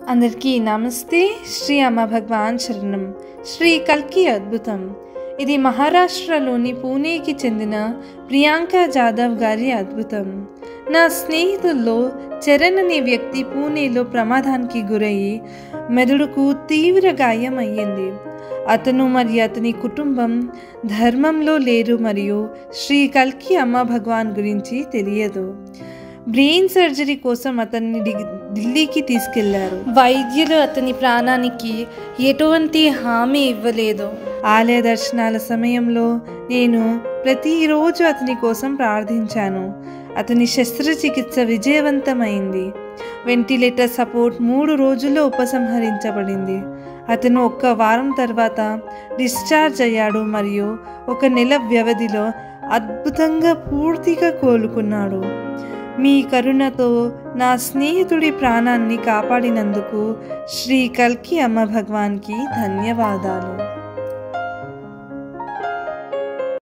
అందరికీ నమస్తే శ్రీ అమ్మ భగవాన్ శరణం శ్రీ కల్కి అద్భుతం ఇది మహారాష్ట్రలోని పూణేకి చెందిన ప్రియాంక జాదవ్ గారి అద్భుతం నా స్నేహితుల్లో చరణ్ అనే వ్యక్తి పూణేలో ప్రమాదానికి గురయ్యి మెదడుకు తీవ్ర గాయం అయ్యింది అతను మరియు అతని కుటుంబం ధర్మంలో లేరు మరియు శ్రీ కల్కి అమ్మ భగవాన్ గురించి తెలియదు బ్రెయిన్ సర్జరీ కోసం అతన్ని డి- ఢిల్లీకి తీసుకెళ్లారు వైద్యులు అతని ప్రాణానికి ఎటువంటి హామీ ఇవ్వలేదు ఆలయ దర్శనాల సమయంలో నేను ప్రతిరోజు అతని కోసం ప్రార్థించాను అతని శస్త్రచికిత్స విజయవంతమైంది వెంటిలేటర్ సపోర్ట్ మూడు రోజుల్లో ఉపసంహరించబడింది అతను ఒక్క వారం తర్వాత డిశ్చార్జ్ అయ్యాడు మరియు ఒక నెల వ్యవధిలో అద్భుతంగా పూర్తిగా కోలుకున్నాడు మీ కరుణతో నా స్నేహితుడి ప్రాణాన్ని కాపాడినందుకు శ్రీ కల్కి అమ్మ భగవాన్కి ధన్యవాదాలు